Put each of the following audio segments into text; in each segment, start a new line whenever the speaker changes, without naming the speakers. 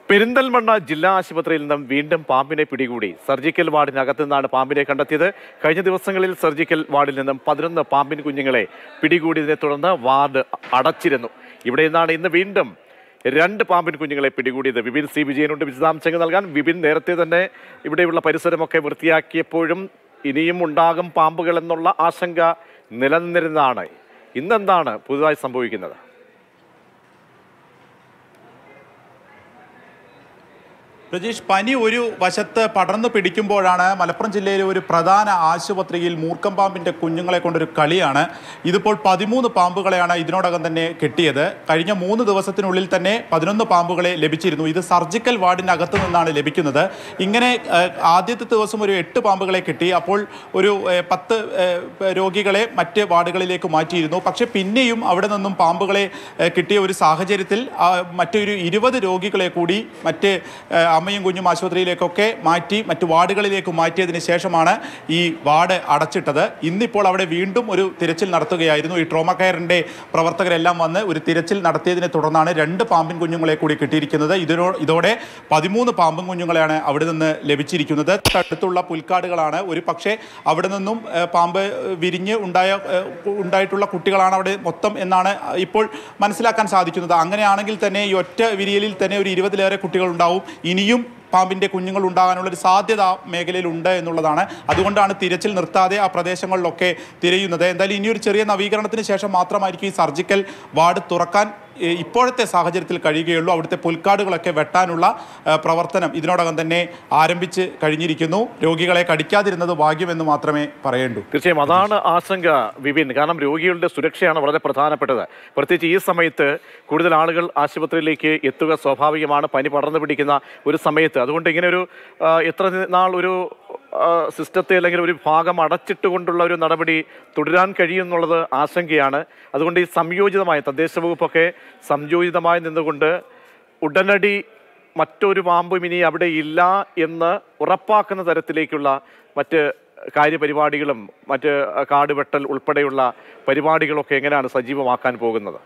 പെരിന്തൽമണ്ണ ജില്ലാ ആശുപത്രിയിൽ നിന്നും വീണ്ടും പാമ്പിനെ പിടികൂടി സർജിക്കൽ വാർഡിനകത്തു നിന്നാണ് പാമ്പിനെ കണ്ടെത്തിയത് കഴിഞ്ഞ ദിവസങ്ങളിൽ സർജിക്കൽ വാർഡിൽ നിന്നും പതിനൊന്ന് പാമ്പിൻ കുഞ്ഞുങ്ങളെ പിടികൂടിയതിനെ തുടർന്ന് വാർഡ് അടച്ചിരുന്നു ഇവിടെ നിന്നാണ് ഇന്ന് വീണ്ടും രണ്ട് പാമ്പിൻ കുഞ്ഞുങ്ങളെ പിടികൂടിയത് വിപിൻ സി വിജയനുണ്ട് വിശദാംശങ്ങൾ നൽകാൻ വിപിൻ നേരത്തെ തന്നെ ഇവിടെയുള്ള പരിസരമൊക്കെ വൃത്തിയാക്കിയപ്പോഴും ഇനിയും ഉണ്ടാകും പാമ്പുകൾ എന്നുള്ള ആശങ്ക നിലനിന്നിരുന്നതാണ് ഇന്നെന്താണ് പുതുതായി സംഭവിക്കുന്നത്
രജീഷ് പനി ഒരു വശത്ത് പടർന്നു പിടിക്കുമ്പോഴാണ് മലപ്പുറം ജില്ലയിലെ ഒരു പ്രധാന ആശുപത്രിയിൽ മൂർക്കം പാമ്പിൻ്റെ കുഞ്ഞുങ്ങളെ കൊണ്ടൊരു കളിയാണ് ഇതിപ്പോൾ പതിമൂന്ന് പാമ്പുകളെയാണ് ഇതിനോടകം തന്നെ കെട്ടിയത് കഴിഞ്ഞ മൂന്ന് ദിവസത്തിനുള്ളിൽ തന്നെ പതിനൊന്ന് പാമ്പുകളെ ലഭിച്ചിരുന്നു ഇത് സർജിക്കൽ വാർഡിനകത്ത് നിന്നാണ് ലഭിക്കുന്നത് ഇങ്ങനെ ഏഹ്, ആദ്യത്തെ ദിവസം ഒരു എട്ട് പാമ്പുകളെ കിട്ടി അപ്പോൾ ഒരു ഏഹ്, പത്ത് ഏഹ്, രോഗികളെ മറ്റ് വാർഡുകളിലേക്ക് മാറ്റിയിരുന്നു പക്ഷേ പിന്നെയും അവിടെ നിന്നും പാമ്പുകളെ ഏഹ്, കിട്ടിയ ഒരു സാഹചര്യത്തിൽ ആ, മറ്റൊരു ഇരുപത് രോഗികളെ കൂടി മറ്റ് ഏഹ്, അമ്മയും കുഞ്ഞും ആശുപത്രിയിലേക്കൊക്കെ മാറ്റി മറ്റ് വാർഡുകളിലേക്ക് മാറ്റിയതിന് ശേഷമാണ് ഈ വാർഡ് അടച്ചിട്ടത് ഇന്നിപ്പോൾ അവിടെ വീണ്ടും ഒരു തിരച്ചിൽ നടത്തുകയായിരുന്നു ഈ ട്രോമ കെയറിൻ്റെ പ്രവർത്തകരെല്ലാം വന്ന് ഒരു തിരച്ചിൽ നടത്തിയതിനെ തുടർന്നാണ് രണ്ട് പാമ്പിൻ കുഞ്ഞുങ്ങളെ കൂടി കിട്ടിയിരിക്കുന്നത് ഇതിനോ ഇതോടെ പതിമൂന്ന് പാമ്പും കുഞ്ഞുങ്ങളെയാണ് അവിടെ നിന്ന് ലഭിച്ചിരിക്കുന്നത് അടുത്തുള്ള പുൽക്കാടുകളാണ് ഒരു പക്ഷേ അവിടെ നിന്നും ഏഹ്, പാമ്പ് വിരിഞ്ഞ് ഉണ്ടായ ഏഹ്, ഉണ്ടായിട്ടുള്ള കുട്ടികളാണ് അവിടെ മൊത്തം എന്നാണ് ഇപ്പോൾ മനസ്സിലാക്കാൻ സാധിക്കുന്നത് അങ്ങനെയാണെങ്കിൽ തന്നെ ഈ ഒറ്റ വിരിയലിൽ തന്നെ ഒരു ഇരുപതിലേറെ കുട്ടികൾ ഉണ്ടാവും ഇനിയും പാമ്പിന്റെ കുഞ്ഞുങ്ങൾ ഉണ്ടാകാനുള്ള ഒരു സാധ്യത ആ മേഖലയിൽ ഉണ്ട് എന്നുള്ളതാണ് അതുകൊണ്ടാണ് തിരച്ചിൽ നിർത്താതെ ആ പ്രദേശങ്ങളിലൊക്കെ തിരയുന്നത് എന്തായാലും ഇനിയൊരു ചെറിയ നവീകരണത്തിന് ശേഷം മാത്രമായിരിക്കും ഈ സർജിക്കൽ വാർഡ് തുറക്കാൻ ഏ, ഇപ്പോഴത്തെ സാഹചര്യത്തിൽ കഴിയുകയുള്ളൂ അവിടുത്തെ പുൽക്കാടുകളൊക്കെ വെട്ടാനുള്ള ഏ, പ്രവർത്തനം ഇതിനോടകം തന്നെ ആരംഭിച്ച് കഴിഞ്ഞിരിക്കുന്നു രോഗികളെ കടിക്കാതിരുന്നത് ഭാഗ്യമെന്ന് മാത്രമേ പറയേണ്ടൂ
തീർച്ചയായും അതാണ് ആശങ്ക വിപിൻ കാരണം രോഗികളുടെ സുരക്ഷയാണ് വളരെ പ്രധാനപ്പെട്ടത് പ്രത്യേകിച്ച് ഈ സമയത്ത് കൂടുതൽ ആളുകൾ ആശുപത്രിയിലേക്ക് എത്തുക സ്വാഭാവികമാണ് പനി പടർന്നു പിടിക്കുന്ന ഒരു സമയത്ത് അതുകൊണ്ട് ഇങ്ങനെ ഒരു ആ, എത്ര നാൾ ഒരു ആ, സിസ്റ്റത്തെ അല്ലെങ്കിൽ ഒരു ഭാഗം അടച്ചിട്ടുകൊണ്ടുള്ള ഒരു നടപടി തുടരാൻ കഴിയുമെന്നുള്ളത് ആശങ്കയാണ് അതുകൊണ്ട് ഈ സംയോജിതമായ തദ്ദേശ വകുപ്പൊക്കെ സംയോജിതമായി നിന്നുകൊണ്ട് ഉടനടി മറ്റൊരു പാമ്പും ഇനി അവിടെ ഇല്ല എന്ന് ഉറപ്പാക്കുന്ന തരത്തിലേക്കുള്ള മറ്റ് കാര്യപരിപാടികളും മറ്റ് കാട് വെട്ടൽ ഉൾപ്പെടെയുള്ള പരിപാടികളൊക്കെ എങ്ങനെയാണ് സജീവമാക്കാൻ പോകുന്നത്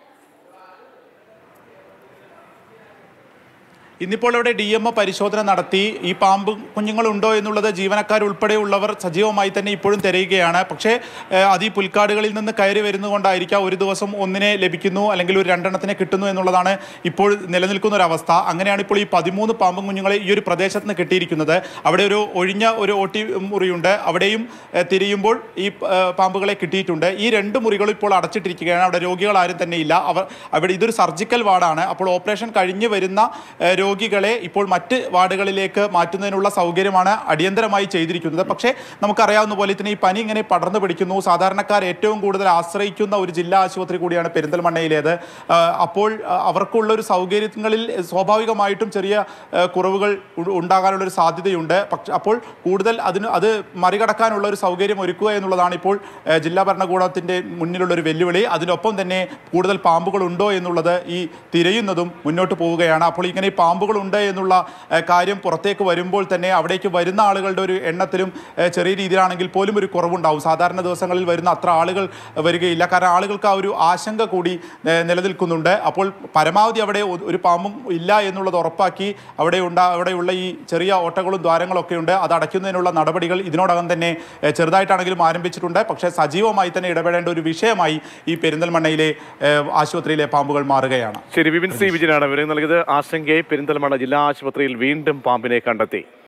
ഇന്നിപ്പോൾ ഇവിടെ ഡി എം ഒ പരിശോധന നടത്തി ഈ പാമ്പ് കുഞ്ഞുങ്ങളുണ്ടോ എന്നുള്ളത് ജീവനക്കാർ ഉൾപ്പെടെയുള്ളവർ സജീവമായി തന്നെ ഇപ്പോഴും തിരയുകയാണ് പക്ഷേ ഏഹ്, അത് ഈ പുൽക്കാടുകളിൽ നിന്ന് കയറി വരുന്നതുകൊണ്ടായിരിക്കാം ഒരു ദിവസം ഒന്നിനെ ലഭിക്കുന്നു അല്ലെങ്കിൽ ഒരു രണ്ടെണ്ണത്തിനെ കിട്ടുന്നു എന്നുള്ളതാണ് ഇപ്പോൾ നിലനിൽക്കുന്ന ഒരു അവസ്ഥ അങ്ങനെയാണ് ഇപ്പോൾ ഈ പതിമൂന്ന് പാമ്പും കുഞ്ഞുങ്ങളെ ഈ ഒരു പ്രദേശത്ത് നിന്ന് കിട്ടിയിരിക്കുന്നത് അവിടെ ഒരു ഒഴിഞ്ഞ ഒരു ഓട്ടി മുറിയുണ്ട് അവിടെയും ഏഹ്, തിരയുമ്പോൾ ഈ ഏഹ്, പാമ്പുകളെ കിട്ടിയിട്ടുണ്ട് ഈ രണ്ട് മുറികളും ഇപ്പോൾ അടച്ചിട്ടിരിക്കുകയാണ് അവിടെ രോഗികൾ ആരും തന്നെ ഇല്ല അവർ അവിടെ ഇതൊരു സർജിക്കൽ വാർഡാണ് അപ്പോൾ ഓപ്പറേഷൻ കഴിഞ്ഞ് വരുന്ന ഏഹ്, രോഗികളെ ഇപ്പോൾ മറ്റ് വാർഡുകളിലേക്ക് മാറ്റുന്നതിനുള്ള സൗകര്യമാണ് അടിയന്തരമായി ചെയ്തിരിക്കുന്നത് പക്ഷേ നമുക്കറിയാവുന്ന പോലെ തന്നെ ഈ പനി ഇങ്ങനെ പടർന്നു പിടിക്കുന്നു സാധാരണക്കാർ ഏറ്റവും കൂടുതൽ ആശ്രയിക്കുന്ന ഒരു ജില്ലാ ആശുപത്രി കൂടിയാണ് പെരിന്തൽമണ്ണയിലേത് ആഹ് അപ്പോൾ ആഹ് അവർക്കുള്ള ഒരു സൗകര്യങ്ങളിൽ സ്വാഭാവികമായിട്ടും ചെറിയ ആഹ് കുറവുകൾ ഉ- ഉണ്ടാകാനുള്ള ഒരു സാധ്യതയുണ്ട് പക്ഷെ അപ്പോൾ കൂടുതൽ അതിന് അത് മറികടക്കാനുള്ള ഒരു സൗകര്യം ഒരുക്കുക എന്നുള്ളതാണ് ഇപ്പോൾ ആഹ് ജില്ലാ ഭരണകൂടത്തിൻ്റെ മുന്നിലുള്ള ഒരു വെല്ലുവിളി അതിനൊപ്പം തന്നെ കൂടുതൽ പാമ്പുകൾ ഉണ്ടോ എന്നുള്ളത് ഈ തിരയുന്നതും മുന്നോട്ട് പോവുകയാണ് അപ്പോൾ ഇങ്ങനെ ഈ പാമ്പുകളുണ്ട് എന്നുള്ള ആഹ് കാര്യം പുറത്തേക്ക് വരുമ്പോൾ തന്നെ അവിടേക്ക് വരുന്ന ആളുകളുടെ ഒരു എണ്ണത്തിലും ആഹ് ചെറിയ രീതിയിലാണെങ്കിൽ പോലും ഒരു കുറവുണ്ടാവും സാധാരണ ദിവസങ്ങളിൽ വരുന്ന അത്ര ആളുകൾ വരികയില്ല കാരണം ആളുകൾക്ക് ആ ഒരു ആശങ്ക കൂടി ആഹ് നിലനിൽക്കുന്നുണ്ട് അപ്പോൾ പരമാവധി അവിടെ ഒ- ഒരു പാമ്പും ഇല്ല എന്നുള്ളത് ഉറപ്പാക്കി അവിടെ ഉണ്ടാ അവിടെയുള്ള ഈ ചെറിയ ഓട്ടകളും ദ്വാരങ്ങളും ഒക്കെ ഉണ്ട് അത് അടയ്ക്കുന്നതിനുള്ള നടപടികൾ ഇതിനോടകം തന്നെ ആഹ് ചെറുതായിട്ടാണെങ്കിലും ആരംഭിച്ചിട്ടുണ്ട് പക്ഷേ സജീവമായി തന്നെ ഇടപെടേണ്ട ഒരു വിഷയമായി ഈ പെരിന്തൽമണ്ണയിലെ ആഹ് ആശുപത്രിയിലെ പാമ്പുകൾ മാറുകയാണ്
ശരി വിപിൻ സി വിജയനാണ് വിവരം നൽകിയത് ആശങ്കയെ പെരിന്തൽമണ്ണ ജില്ലാ ആശുപത്രിയിൽ വീണ്ടും പാമ്പിനെ കണ്ടെത്തി